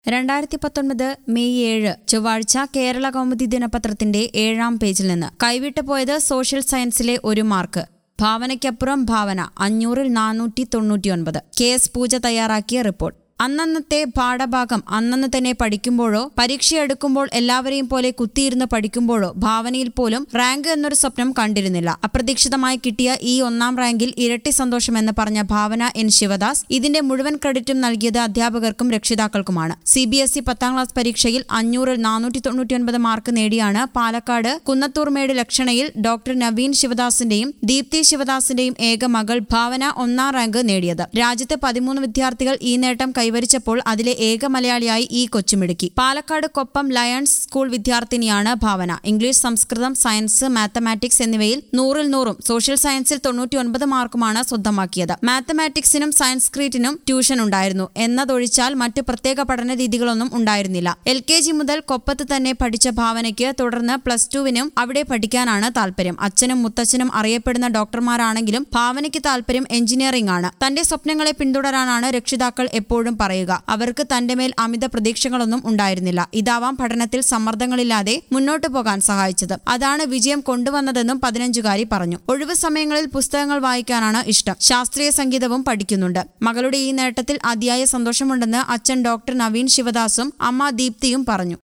രണ്ടായിരത്തി പത്തൊൻപത് മെയ് ഏഴ് ചൊവ്വാഴ്ച കേരള കൗമുദി ദിനപത്രത്തിന്റെ ഏഴാം പേജിൽ നിന്ന് കൈവിട്ടു പോയത് സോഷ്യൽ സയൻസിലെ ഒരു മാർക്ക് ഭാവനയ്ക്കപ്പുറം ഭാവന അഞ്ഞൂറിൽ നാനൂറ്റി തൊണ്ണൂറ്റിയൊൻപത് കെ എസ് പൂജ തയ്യാറാക്കിയ റിപ്പോർട്ട് അന്നന്നത്തെ പാഠഭാഗം അന്നന്ന് തന്നെ പഠിക്കുമ്പോഴോ പരീക്ഷ എടുക്കുമ്പോൾ എല്ലാവരെയും പോലെ കുത്തിയിരുന്ന് പഠിക്കുമ്പോഴോ ഭാവനയിൽ പോലും റാങ്ക് എന്നൊരു സ്വപ്നം കണ്ടിരുന്നില്ല അപ്രതീക്ഷിതമായി കിട്ടിയ ഈ ഒന്നാം റാങ്കിൽ ഇരട്ടി സന്തോഷമെന്ന് പറഞ്ഞ ഭാവന എൻ ശിവദാസ് ഇതിന്റെ മുഴുവൻ ക്രെഡിറ്റും നൽകിയത് അധ്യാപകർക്കും രക്ഷിതാക്കൾക്കുമാണ് സി ബി എസ് ഇ പത്താം ക്ലാസ് പരീക്ഷയിൽ അഞ്ഞൂറിൽ നാനൂറ്റി തൊണ്ണൂറ്റിയൊൻപത് മാർക്ക് നേടിയാണ് പാലക്കാട് കുന്നത്തൂർമേട് ലക്ഷണയിൽ ഡോക്ടർ നവീൻ ശിവദാസിന്റെയും ദീപ്തി ശിവദാസിന്റെയും ഏക മകൾ ഭാവന ഒന്നാം റാങ്ക് നേടിയത് രാജ്യത്ത് പതിമൂന്ന് വിദ്യാർത്ഥികൾ ഈ നേട്ടം കൈവരിച്ചപ്പോൾ അതിലെ ഏക മലയാളിയായി ഈ കൊച്ചുമിടുക്കി പാലക്കാട് കൊപ്പം ലയൺസ് സ്കൂൾ വിദ്യാർത്ഥിനിയാണ് ഭാവന ഇംഗ്ലീഷ് സംസ്കൃതം സയൻസ് മാത്തമാറ്റിക്സ് എന്നിവയിൽ നൂറിൽ നൂറും സോഷ്യൽ സയൻസിൽ തൊണ്ണൂറ്റിയൊൻപത് മാർക്കുമാണ് സ്വന്തമാക്കിയത് മാത്തമാറ്റിക്സിനും സയൻസ്ക്രീറ്റിനും ട്യൂഷൻ ഉണ്ടായിരുന്നു എന്നതൊഴിച്ചാൽ മറ്റ് പ്രത്യേക പഠന രീതികളൊന്നും ഉണ്ടായിരുന്നില്ല എൽ കെ ജി മുതൽ കൊപ്പത്ത് തന്നെ പഠിച്ച ഭാവനയ്ക്ക് തുടർന്ന് പ്ലസ് ടുവിനും അവിടെ പഠിക്കാനാണ് താല്പര്യം അച്ഛനും മുത്തച്ഛനും അറിയപ്പെടുന്ന ഡോക്ടർമാരാണെങ്കിലും ഭാവനയ്ക്ക് താല്പര്യം എഞ്ചിനീയറിംഗ് ആണ് തന്റെ സ്വപ്നങ്ങളെ പിന്തുടരാനാണ് രക്ഷിതാക്കൾ എപ്പോഴും പറയുക അവർക്ക് തന്റെ മേൽ അമിത പ്രതീക്ഷകളൊന്നും ഉണ്ടായിരുന്നില്ല ഇതാവാം പഠനത്തിൽ സമ്മർദ്ദങ്ങളില്ലാതെ മുന്നോട്ടു പോകാൻ സഹായിച്ചത് അതാണ് വിജയം കൊണ്ടുവന്നതെന്നും പതിനഞ്ചുകാരി പറഞ്ഞു ഒഴിവു സമയങ്ങളിൽ പുസ്തകങ്ങൾ വായിക്കാനാണ് ഇഷ്ടം ശാസ്ത്രീയ സംഗീതവും പഠിക്കുന്നുണ്ട് മകളുടെ ഈ നേട്ടത്തിൽ അതിയായ സന്തോഷമുണ്ടെന്ന് അച്ഛൻ ഡോക്ടർ നവീൻ ശിവദാസും അമ്മ ദീപ്തിയും പറഞ്ഞു